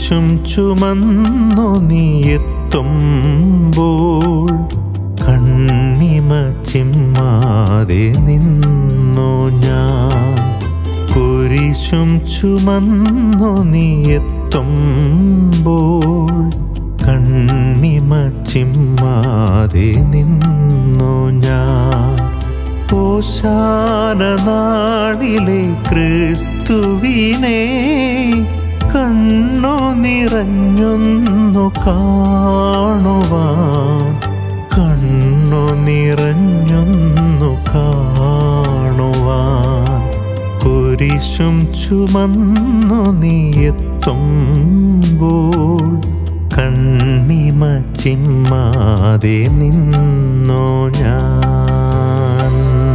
കുരിശും ചുമന്നു നീ എത്തുമ്പോൾ കണ്ണിമ ചിമ്മാതെ നിന്നു ഞാൻ കുരിശും ചുമന്നു നീ എത്തുമ്പോൾ കണ്ണിമ ചിമ്മാതെ നിന്നു ഞാൻ ഓശാന നാടിലെ ക്രിസ്തുവിനെ കണ്ണു നിറഞ്ഞൊന്നു കാണുവാൻ കണ്ണു നിറഞ്ഞൊന്നു കാണുവാൻ കുരിശും ചുമന്നു നീ എത്തുമ്പോൾ കണ്ണിമ ചിമ്മാതെ നിന്നോ ഞാൻ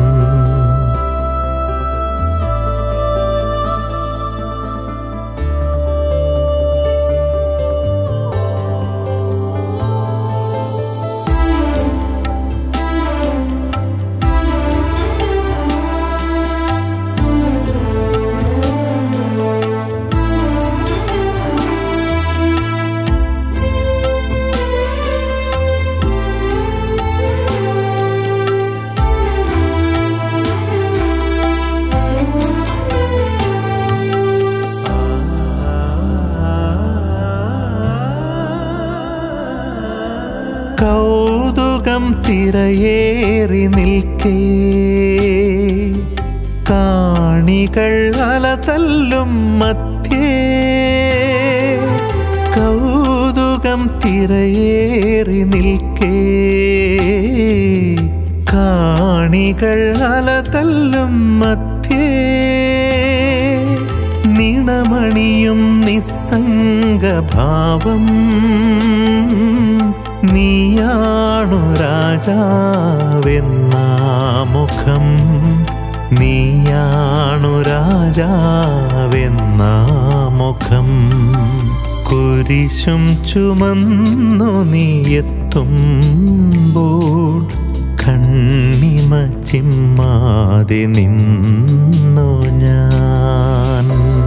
കൗതുകം തിരയേറി നിൽക്കേ കാണികൾ അലതല്ലും മധ്യേ കൗതുകം തിരയേറി നിൽക്കേ കാണികൾ അലതല്ലും മധ്യേ നിണമണിയും നിസ്സംഗഭാവം നീയാണു രാജാവെന്നാമുഖം നീയാണു രാജാവെന്നാമുഖം കുരിശും ചുമന്നു നീ എത്തുമ്പോൾ കണ്ണിമ ചിമ്മാതെ നിന്നു ഞാൻ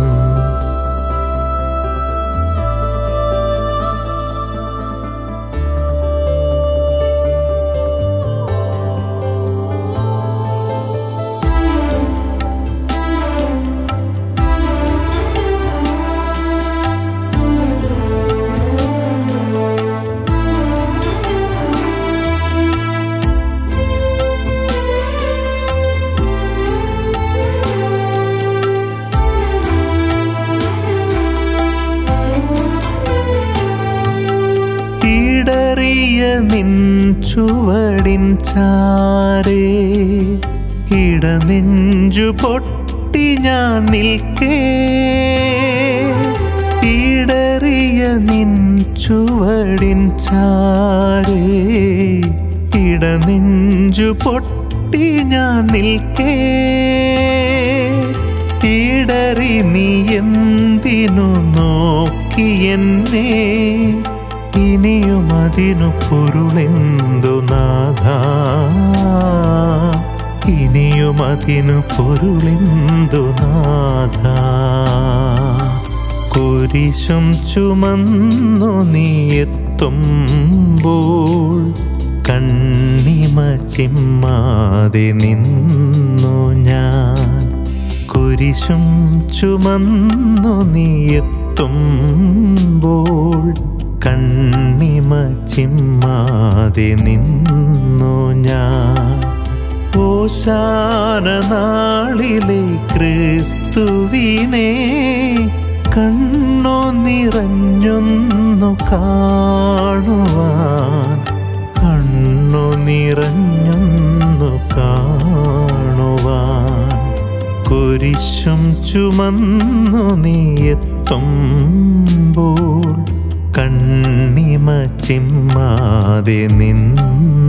ഇടറിയ നിൻ ചുവടിൻ ചാരേ ഇടനെഞ്ചു പൊട്ടി ഞാൻ നിൽക്കേ ഇടറിയ നിൻ ചുവടിൻ ചാരേ ഇടനെഞ്ചു പൊട്ടി ഞാൻ നിൽക്കേ ഇടറി നീ എന്തിനു നോക്കി എന്നെ ഇനിയും അതിനു പൊരുളെന്തു നാഥ ഇനിയും അതിനു പൊരുളെന്തു നാഥ കുരിശും ചുമന്നു നീ എത്തുമ്പോൾ കണ്ണിമ ചിമ്മാതെ നിന്നു ഞാൻ കുരിശും ചുമന്നു നീ എത്തുമ്പോൾ കണ്ണിമ ചിമ്മാതെ നിന്നു ഞാൻ ഓശാന നാളിലെ ക്രിസ്തുവിനെ കണ്ണു നിറഞ്ഞൊന്നു കാണുവാൻ കണ്ണു നിറഞ്ഞൊന്നു കാണുവാൻ കുരിശും ചുമന്നു നീ എത്തുമ്പോൾ കണ്ണിമ ചിമ്മാതെ നിന്നു